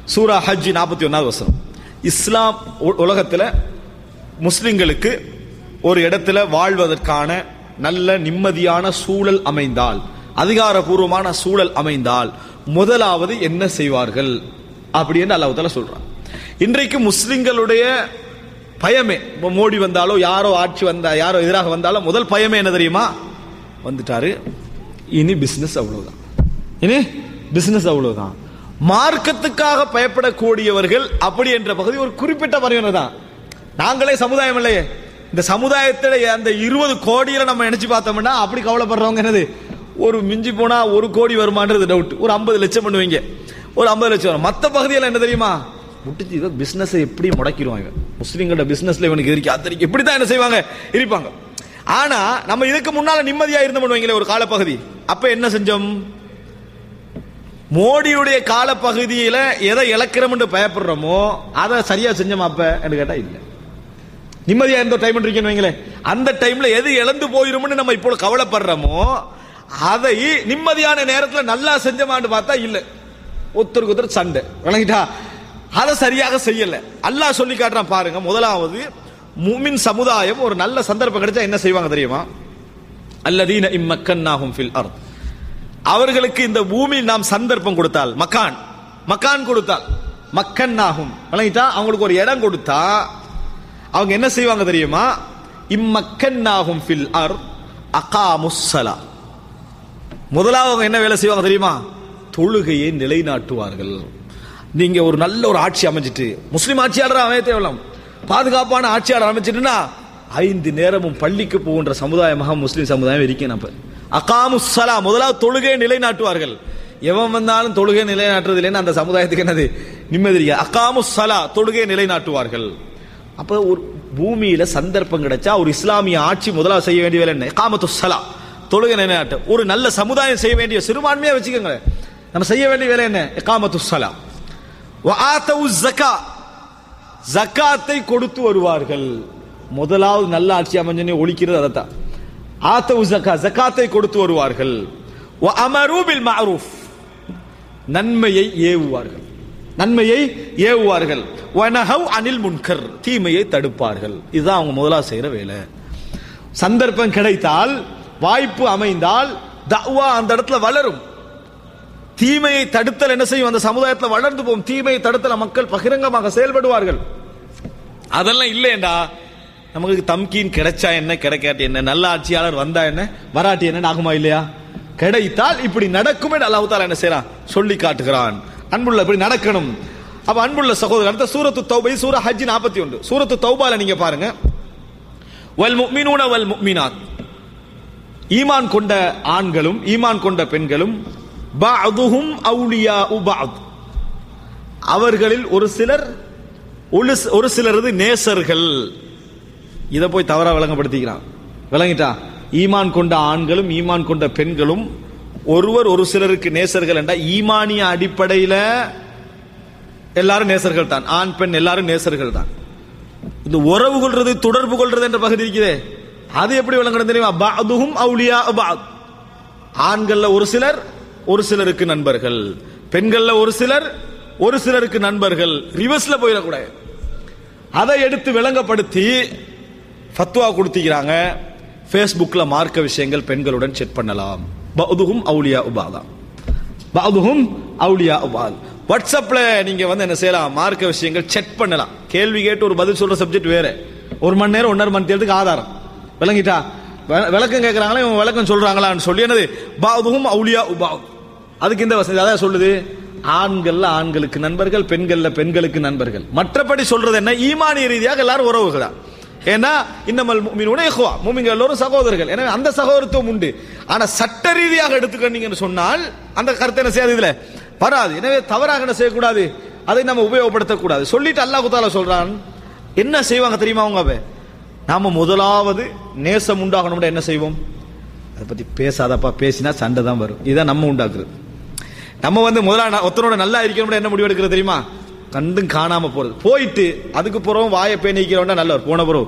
சூரா ஹஜ் நாற்பத்தி ஒன்னாவது வசனம் இஸ்லாம் உ- உலகத்துல முஸ்லிம்களுக்கு ஒரு இடத்துல வாழ்வதற்கான நல்ல நிம்மதியான சூழல் அமைந்தால் அதிகாரபூர்வமான சூழல் அமைந்தால் முதலாவது என்ன செய்வார்கள் அப்படின்னு அல்லாஹ் தாலா சொல்றான் இன்றைக்கு முஸ்லிம்களுடைய பயமே இப்போ மோடி வந்தாலோ யாரோ ஆட்சி வந்தா யாரோ எதிராக வந்தாலும் முதல் பயமே என்ன தெரியுமா வந்துட்டாரு இனி பிசினஸ் அவ்வளவுதான் இனி பிசினஸ் அவ்வளவுதான் மார்க்கத்துக்காக பயப்படக்கூடியவர்கள் அப்படி என்ற பகுதி ஒரு குறிப்பிட்ட வரையினர் தான் நாங்களே சமுதாயம் இல்லையே இந்த சமுதாயத்தில் அந்த இருபது கோடியில நம்ம நினைச்சு பார்த்தோம்னா அப்படி கவலைப்படுறவங்க என்னது ஒரு மிஞ்சி போனா ஒரு கோடி வருமானது டவுட் ஒரு ஐம்பது லட்சம் பண்ணுவீங்க ஒரு ஐம்பது லட்சம் வரும் மற்ற பகுதியில் என்ன தெரியுமா முட்டிச்சு இவன் பிசினஸ் எப்படி முடக்கிடுவான் இவன் முஸ்லீம்களோட பிசினஸ்ல இவனுக்கு இருக்கு அத்தனைக்கு இப்படி தான் என்ன செய்வாங்க இருப்பாங்க ஆனா நம்ம இதுக்கு முன்னால நிம்மதியா இருந்து பண்ணுவீங்களே ஒரு காலப்பகுதி அப்ப என்ன செஞ்சோம் மோடியுடைய காலப்பகுதியில எதை இழக்கிறோம்னு பயப்படுறோமோ அதை சரியா செஞ்சோமா அப்ப என்று கேட்டா இல்ல நிம்மதியா இருந்த டைம் இருக்கீங்கன்னு வைங்களேன் அந்த டைம்ல எது இழந்து போயிரும்னு நம்ம இப்போ கவலைப்படுறோமோ அதை நிம்மதியான நேரத்துல நல்லா செஞ்சோமான்னு பார்த்தா இல்ல ஒருத்தருக்கு ஒருத்தர் சண்டை விளங்கிட்டா அதை சரியாக செய்யல அல்லாஹ் சொல்லி காட்டுறான் பாருங்க முதலாவது முமின் சமுதாயம் ஒரு நல்ல சந்தர்ப்பம் கிடைச்சா என்ன செய்வாங்க தெரியுமா அல்லதீன இம்மக்கன்னாகும் ஃபில் அர்த் அவர்களுக்கு இந்த பூமியில் நாம் சந்தர்ப்பம் கொடுத்தால் மக்கான் மக்கான் கொடுத்தால் மக்கன்னாகும் விளங்கிட்டா அவங்களுக்கு ஒரு இடம் கொடுத்தா அவங்க என்ன செய்வாங்க தெரியுமா இம்மக்கன்னாகும் ஃபில் அர் அகாமுஸ்ஸலா முதலாவது அவங்க என்ன வேலை செய்வாங்க தெரியுமா தொழுகையை நிலைநாட்டுவார்கள் நீங்க ஒரு நல்ல ஒரு ஆட்சி அமைஞ்சிட்டு முஸ்லிம் ஆட்சியாளர் அமைய தேவலாம் பாதுகாப்பான ஆட்சியாளர் அமைச்சிட்டுனா ஐந்து நேரமும் பள்ளிக்கு போகின்ற சமுதாயமாக முஸ்லிம் சமுதாயம் இருக்கேன் அப்ப அகாமு சலா முதலாவது தொழுகையை நிலைநாட்டுவார்கள் எவன் வந்தாலும் தொழுகை நிலைநாட்டுறது இல்லைன்னு அந்த சமுதாயத்துக்கு என்னது நிம்மதி இல்லை. அகாமு சலா தொழுகையை நிலைநாட்டுவார்கள் அப்ப ஒரு பூமியில சந்தர்ப்பம் கிடைச்சா ஒரு இஸ்லாமிய ஆட்சி முதலாவது செய்ய வேண்டிய வேலை என்ன காமத்து சலா தொழுகை நிலைநாட்டு ஒரு நல்ல சமுதாயம் செய்ய வேண்டிய சிறுபான்மையா வச்சுக்கோங்க நம்ம செய்ய வேண்டிய வேலை என்ன காமத்து சலா ஜக்கா ஜக்காத்தை கொடுத்து வருவார்கள் முதலாவது நல்ல ஆட்சி அமைஞ்சனே ஒழிக்கிறது அதைத்தான் ஆத்தவு ஜக்கா ஜக்காத்தை கொடுத்து வருவார்கள் வ அமரு பில் மஅரூஃப் நன்மையை ஏவுவார்கள் நன்மையை ஏவுவார்கள் வனஹவ் அனில் முன்கர் தீமையை தடுப்பார்கள் இதுதான் அவங்க முதலாவது செய்யற வேலை சந்தர்ப்பம் கிடைத்தால் வாய்ப்பு அமைந்தால் தஅவா அந்த இடத்துல வளரும் தீமையை தடுத்தல் என்ன செய்யும் அந்த சமுதாயத்தில் வளர்ந்து போகும் தீமையை தடுத்தல மக்கள் பகிரங்கமாக செயல்படுவார்கள் அதெல்லாம் இல்லையேண்டா நமக்கு தம்கீன் கிடைச்சா என்ன கிடைக்காட்டி என்ன நல்ல ஆட்சியாளர் வந்தா என்ன வராட்டி என்ன ஆகுமா இல்லையா கிடைத்தால் இப்படி நடக்குமே அல்லாஹ் தாலா என்ன செய்யறான் சொல்லி காட்டுகிறான் அன்புள்ள இப்படி நடக்கணும் அப்ப அன்புள்ள சகோதரர் அடுத்த சூரத்து தௌபை சூர ஹஜ் நாற்பத்தி ஒன்று சூரத்து தௌபால நீங்க பாருங்க வல் முக்மினூன வல் முக்மினாத் ஈமான் கொண்ட ஆண்களும் ஈமான் கொண்ட பெண்களும் பஅதுஹும் அவுலியா உபாத் அவர்களில் ஒரு சிலர் ஒரு சி- ஒரு சிலரது நேசர்கள் இதை போய் தவறா விளங்கப்படுத்திக்கிறான் விளங்கிட்டா ஈமான் கொண்ட ஆண்களும் ஈமான் கொண்ட பெண்களும் ஒருவர் ஒரு சிலருக்கு நேசர்கள் என்றா ஈமானிய அடிப்படையில எல்லாரும் நேசர்கள் தான் ஆண் பெண் எல்லாரும் நேசர்கள் தான் இந்த உறவு கொள்றது தொடர்பு கொள்றது என்ற பகுதி இருக்குதே அது எப்படி விளங்கணும் தெரியுமா பாதுஹும் அவுலியா பாத் ஆண்கள்ல ஒரு சிலர் ஒரு சிலருக்கு நண்பர்கள் பெண்கள்ல ஒரு சிலர் ஒரு சிலருக்கு நண்பர்கள் ரிவர்ஸ்ல போயிடக்கூடாது அதை எடுத்து விளங்கப்படுத்தி ஃபத்வா கொடுத்திக்கிறாங்க ஃபேஸ்புக்ல மார்க்க விஷயங்கள் பெண்களுடன் செக் பண்ணலாம் பௌதுகும் அவுலியா உபாதா பௌதுகும் அவுலியா உபாத் வாட்ஸ்அப்ல நீங்க வந்து என்ன செய்யலாம் மார்க்க விஷயங்கள் செக் பண்ணலாம் கேள்வி கேட்டு ஒரு பதில் சொல்ற சப்ஜெக்ட் வேற ஒரு மணி நேரம் ஒன்றரை மணி நேரத்துக்கு ஆதாரம் விளங்கிட்டா வி- விளக்கம் கேட்கறாங்களா இவங்க விளக்கம் சொல்றாங்களான்னு சொல்லி என்னது பாதுகும் அவுலியா உபாத் அதுக்கு இந்த வசதி அதான் சொல்லுது ஆண்கள்ல ஆண்களுக்கு நண்பர்கள் பெண்கள்ல பெண்களுக்கு நண்பர்கள் மற்றபடி சொல்றது என்ன ஈமானிய ரீதியாக எல்லாரும் உறவுகள் தான் ஏன்னா இன்னமல் முஃமினூன இஹ்வா மூமின்கள் எல்லோரும் சகோதரர்கள் எனவே அந்த சகோதரத்துவம் உண்டு ஆனா சட்ட ரீதியாக எடுத்துக்கிட்டீங்கன்னு சொன்னால் அந்த கருத்தை என்ன செய்யாது இதுல வராது எனவே தவறாக என்ன செய்யக்கூடாது அதை நம்ம உபயோகப்படுத்தக்கூடாது சொல்லிட்டு அல்லாஹ் தாலா சொல்றான் என்ன செய்வாங்க தெரியுமா அவங்க அவ? நாம முதலாவது நேசம் உண்டாகணும்னா என்ன செய்வோம் அதை பத்தி பேசாதப்பா பேசினா சண்டை தான் வரும் இதான் நம்ம உண்டாக்குறது நம்ம வந்து முதல்ல ஒருத்தரோட நல்லா இருக்கணும்னா என்ன முடிவு எடுக்கிறது தெரியுமா கண்டும் காணாம போறது போயிட்டு அதுக்கு பிறகு வாயை பேணிக்கிறவனா நல்லவர் போன பிறகு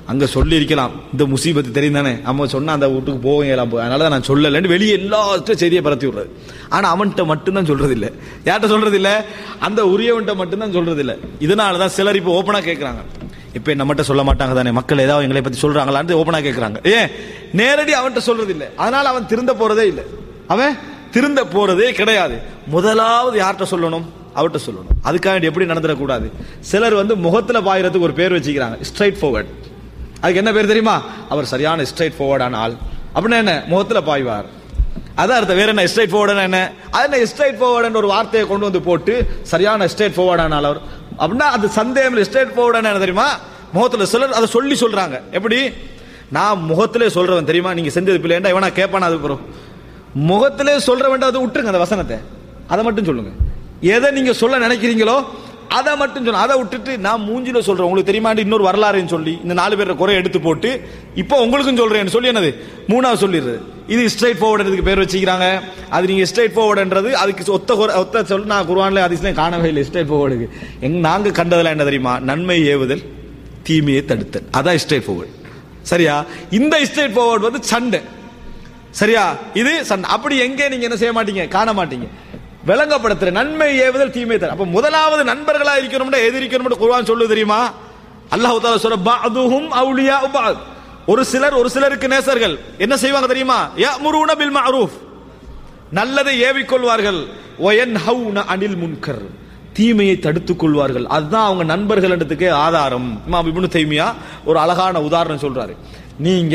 அங்க சொல்லி இருக்கலாம் இந்த முசீபத்து தெரியும் தானே அம்மா சொன்னா அந்த வீட்டுக்கு போவீங்க எல்லாம் போய் அதனால தான் நான் சொல்லலைன்னு வெளியே எல்லாத்தையும் செய்தியை பரத்தி விடுறது ஆனா அவன்கிட்ட மட்டும்தான் சொல்றது இல்ல யார்கிட்ட சொல்றது இல்ல அந்த உரியவன்கிட்ட மட்டும்தான் சொல்றது இல்ல இதனால தான் சிலர் இப்போ ஓப்பனா கேட்கறாங்க இப்ப நம்மகிட்ட சொல்ல மாட்டாங்க தானே மக்கள் ஏதாவது எங்களை பத்தி சொல்றாங்களான்னு ஓப்பனா கேட்கறாங்க ஏன் நேரடி அவன்கிட்ட சொல்றது இல்ல அதனால அவன் திருந்த போறதே இல்ல அவன் திருந்த போறதே கிடையாது முதலாவது யார்கிட்ட சொல்லணும் அவர்கிட்ட சொல்லணும் அதுக்காக எப்படி நடந்துடக்கூடாது சிலர் வந்து முகத்துல பாயிரத்துக்கு ஒரு பேர் வச்சுக்கிறாங்க ஸ்ட்ரைட் ஃபார்வர்ட் அதுக்கு என்ன பேர் தெரியுமா அவர் சரியான ஸ்ட்ரைட் ஃபார்வர்டான ஆள் அப்படின்னா என்ன முகத்துல பாய்வார் அதான் அர்த்தம் வேற என்ன ஸ்ட்ரைட் ஃபார்வர்டு என்ன அது என்ன ஸ்ட்ரைட் ஃபார்வர்டுன்ற ஒரு வார்த்தையை கொண்டு வந்து போட்டு சரியான ஸ்ட்ரைட் ஃபார்வர்டான ஆள் அவர் அப்படின்னா அது சந்தேகம் ஸ்ட்ரைட் ஃபார்வர்டு என்ன தெரியுமா முகத்துல சிலர் அதை சொல்லி சொல்றாங்க எப்படி நான் முகத்திலே சொல்றவன் தெரியுமா நீங்க செஞ்சது பிள்ளைண்டா இவனா கேட்பானா அது பிறகு முகத்திலே சொல்ற வேண்டாம் அதை விட்டுருங்க அந்த வசனத்தை அதை மட்டும் சொல்லுங்க எதை நீங்க சொல்ல நினைக்கிறீங்களோ அதை மட்டும் சொல்லுங்க அதை விட்டுட்டு நான் மூஞ்சில சொல்றேன் உங்களுக்கு தெரியுமாண்டு இன்னொரு வரலாறுன்னு சொல்லி இந்த நாலு பேர் குறை எடுத்து போட்டு இப்போ உங்களுக்கும் சொல்றேன்னு சொல்லி என்னது மூணாவது சொல்லிடுறது இது ஸ்ட்ரைட் ஃபார்வர்டுக்கு பேர் வச்சுக்கிறாங்க அது நீங்க ஸ்ட்ரைட் ஃபார்வர்டுன்றது அதுக்கு ஒத்த குர- ஒத்த சொல் நான் குருவான்ல அதிசயம் காணவே இல்லை ஸ்ட்ரைட் ஃபார்வர்டுக்கு எங்க நாங்க கண்டதெல்லாம் என்ன தெரியுமா நன்மை ஏவுதல் தீமையை தடுத்தல் அதான் ஸ்ட்ரைட் ஃபார்வர்டு சரியா இந்த ஸ்ட்ரைட் ஃபார்வர்டு வந்து சண்டை சரியா இது சண்டை அப்படி எங்கே நீங்க என்ன செய்ய மாட்டீங்க காண மாட்டீங்க விளங்கப்படுத்துற நன்மை ஏவுதல் தீமை தர அப்ப முதலாவது நண்பர்களா இருக்கணும்னு எதிரிக்கணும்னு குர்ஆன் சொல்லு தெரியுமா அல்லாஹ் தாலா சொல்ற பஅதுஹும் அவுலியா பஅத் ஒரு சிலர் ஒரு சிலருக்கு நேசர்கள் என்ன செய்வாங்க தெரியுமா யஅமுருன பில் மஅரூஃப் நல்லதை ஏவிக்கொள்வார்கள் வயன்ஹவுன அனில் முன்கர் தீமையை தடுத்துக் கொள்வார்கள் அதுதான் அவங்க நண்பர்கள் என்றதுக்கு ஆதாரம் இமாம் இப்னு தைமியா ஒரு அழகான உதாரணம் சொல்றாரு நீங்க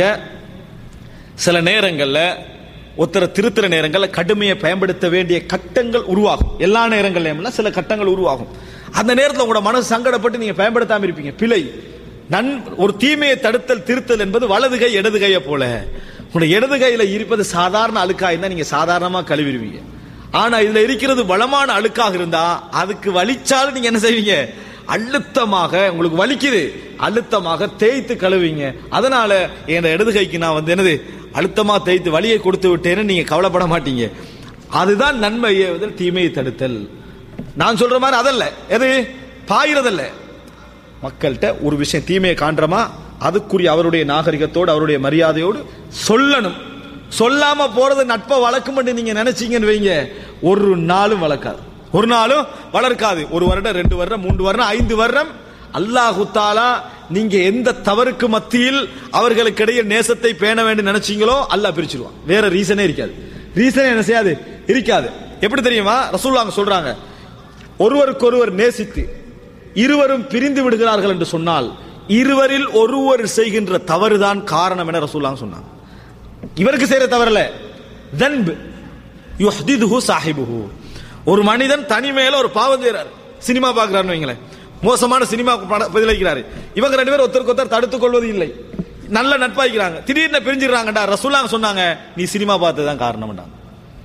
சில நேரங்கள்ல ஒருத்தரை திருத்துற நேரங்கள்ல கடுமையை பயன்படுத்த வேண்டிய கட்டங்கள் உருவாகும் எல்லா நேரங்கள்லயும் இல்ல, சில கட்டங்கள் உருவாகும் அந்த நேரத்தில் உங்களோட மனசு சங்கடப்பட்டு நீங்க பயன்படுத்தாம இருப்பீங்க பிழை நன் ஒரு தீமையை தடுத்தல் திருத்தல் என்பது வலது கை இடது கையை போல உங்களோட இடது கையில இருப்பது சாதாரண அழுக்கா இருந்தா நீங்க சாதாரணமா கழுவிடுவீங்க ஆனா இதுல இருக்கிறது வளமான அழுக்காக இருந்தா அதுக்கு வலிச்சாலும் நீங்க என்ன செய்வீங்க அழுத்தமாக உங்களுக்கு வலிக்குது அழுத்தமாக தேய்த்து கழுவீங்க அதனால என் இடது கைக்கு நான் வந்து என்னது அழுத்தமா தேய்த்து வலியை கொடுத்து விட்டேன்னு நீங்க கவலைப்பட மாட்டீங்க அதுதான் நன்மை ஏவுதல் தீமையை தடுத்தல் நான் சொல்ற மாதிரி அதல்ல எது பாயிரதல்ல மக்கள்கிட்ட ஒரு விஷயம் தீமையை காண்றோமா அதுக்குரிய அவருடைய நாகரிகத்தோடு அவருடைய மரியாதையோடு சொல்லணும் சொல்லாம போறது நட்பை வளர்க்கும் நீங்க நினைச்சீங்கன்னு வைங்க ஒரு நாளும் வளர்க்காது ஒரு நாளும் வளர்க்காது ஒரு வருடம் ரெண்டு வருடம் மூன்று வருடம் ஐந்து வருடம் அல்லாஹு தாலா நீங்க எந்த தவறுக்கு மத்தியில் அவர்களுக்கு இடையே நேசத்தை பேண வேண்டும் நினைச்சீங்களோ அல்லாஹ் பிரிச்சிருவான் வேற ரீசனே இருக்காது ரீசனே என்ன செய்யாது இருக்காது எப்படி தெரியுமா ரசூலுல்லாஹ் சொல்றாங்க ஒருவருக்கொருவர் நேசித்து இருவரும் பிரிந்து விடுகிறார்கள் என்று சொன்னால் இருவரில் ஒருவர் செய்கின்ற தவறுதான் காரணம் என ரசூலுல்லாஹ் சொன்னாங்க இவருக்கு செய்யற தவறல தன்பு யுஹ்திதுஹு சாஹிபுஹு ஒரு மனிதன் தனிமையில ஒரு பாவம் செய்யறாரு சினிமா பார்க்கறாருன்னு வைங்களேன் மோசமான சினிமா பதிலளிக்கிறாரு இவங்க ரெண்டு பேரும் ஒருத்தருக்கு ஒருத்தர் தடுத்துக் கொள்வது இல்லை நல்ல நட்பாய்க்கிறாங்க திடீர்னு பிரிஞ்சிடறாங்கடா ரசூலாங்க சொன்னாங்க நீ சினிமா பார்த்ததுதான் காரணம்டாங்க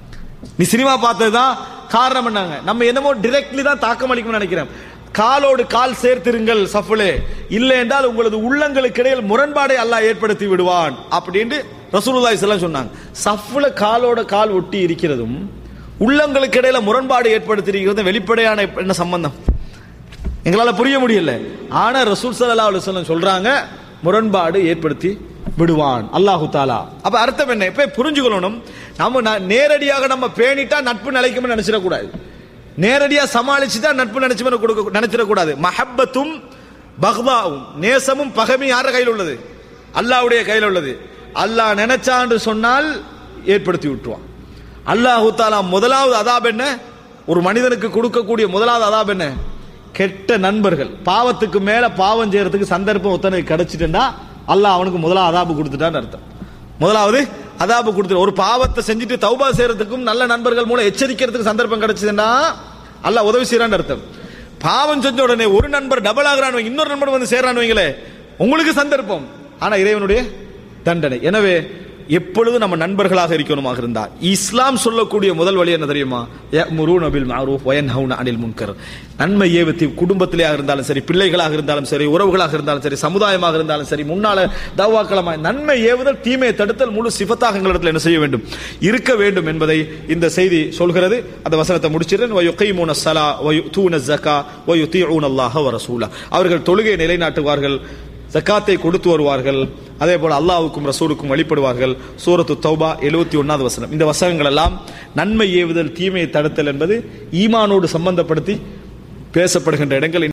நீ சினிமா பார்த்ததுதான் காரணம் பண்ணாங்க நம்ம என்னமோ டிரெக்ட்லி தான் தாக்கம் அளிக்கும்னு நினைக்கிறேன் காலோடு கால் சேர்த்திருங்கள் சஃபுலே இல்லை என்றால் உங்களது உள்ளங்களுக்கு இடையில் முரண்பாடை அல்லாஹ் ஏற்படுத்தி விடுவான் அப்படின்னு ரசூலுல்லாஹி ஸல்லல்லாஹு சொன்னாங்க சஃப்ல காலோட கால் ஒட்டி இருக்கிறதும் உள்ளங்களுக்கு இடையில முரண்பாடு ஏற்படுத்தி இருக்கிறதும் வெளிப்படையான என்ன சம்பந்தம் எங்களால புரிய முடியல ஆனா ரசூல் ஸல்லல்லாஹு அலைஹி வஸல்லம் சொல்றாங்க முரண்பாடு ஏற்படுத்தி விடுவான் அல்லாஹு தாலா அப்ப அர்த்தம் என்ன இப்ப புரிஞ்சுக்கணும் நம்ம ந- நேரடியாக நம்ம பேணிட்டா நட்பு நிலைக்கும்னு நினைச்சிடக்கூடாது நேரடியா சமாளிச்சுட்டா நட்பு நினைச்சு கொடுக்க நினைச்சிடக்கூடாது மஹப்பத்தும் பக்தாவும் நேசமும் பகைமையும் யார கையில் உள்ளது அல்லாஹ்வுடைய கையில் உள்ளது அல்லாஹ் நினைச்சான்னு சொன்னால் ஏற்படுத்தி விட்டுருவான் அல்லாஹு தாலா முதலாவது அதாப் என்ன ஒரு மனிதனுக்கு கொடுக்கக்கூடிய முதலாவது அதாப் என்ன கெட்ட நண்பர்கள் பாவத்துக்கு மேல பாவம் செய்யறதுக்கு சந்தர்ப்பம் ஒருத்தனுக்கு கிடைச்சிட்டுண்டா அல்லாஹ் அவனுக்கு முதலாவது அதாபு கொடுத்துட்டான்னு அர்த்தம் முதலாவது அதாபு கொடுத்துட்டு ஒரு பாவத்தை செஞ்சுட்டு தௌபா செய்யறதுக்கும் நல்ல நண்பர்கள் மூலம் எச்சரிக்கிறதுக்கு சந்தர்ப்பம் கிடைச்சதுன்னா அல்லாஹ் உதவி செய்யறான்னு அர்த்தம் பாவம் செஞ்ச உடனே ஒரு நண்பர் டபுள் ஆகுறான் இன்னொரு நண்பர் வந்து சேர்றான்னு வைங்களே உங்களுக்கு சந்தர்ப்பம் ஆனா இறைவனுடைய தண்டனை எனவே எப்பொழுதும் நம்ம நண்பர்களாக இருக்கணுமாக இருந்தா இஸ்லாம் சொல்லக்கூடிய முதல் வழி என்ன தெரியுமா யஅ்முரூன பில் மஅரூஃப் வயன்ஹவுன அனில் முன்கர் நன்மை ஏவத்தி குடும்பத்திலேயாக இருந்தாலும் சரி பிள்ளைகளாக இருந்தாலும் சரி உறவுகளாக இருந்தாலும் சரி சமுதாயமாக இருந்தாலும் சரி முன்னால தவாக்களமா நன்மை ஏவுதல் தீமையை தடுத்தல் முழு சிஃபத்தாக எங்களிடத்தில் என்ன செய்ய வேண்டும் இருக்க வேண்டும் என்பதை இந்த செய்தி சொல்கிறது அந்த வசனத்தை முடிச்சிருந்தேன் வயுகைமூன ஸலா வயுதூன ஸக்கா வயுதீஊன அல்லாஹ வ ரசூலா அவர்கள் தொழுகையை நிலைநாட்டுவார்கள் ஜக்காத்தை கொடுத்து வருவார்கள் அதே போல அல்லாஹ்வுக்கும் ரசூலுக்கும் வழிபடுவார்கள் சூரத்து தௌபா எழுபத்தி ஒன்னாவது வசனம் இந்த வசனங்கள் எல்லாம் நன்மை ஏவுதல் தீமையை தடுத்தல் என்பது ஈமானோடு சம்பந்தப்படுத்தி பேசப்படுகின்ற இடங்கள்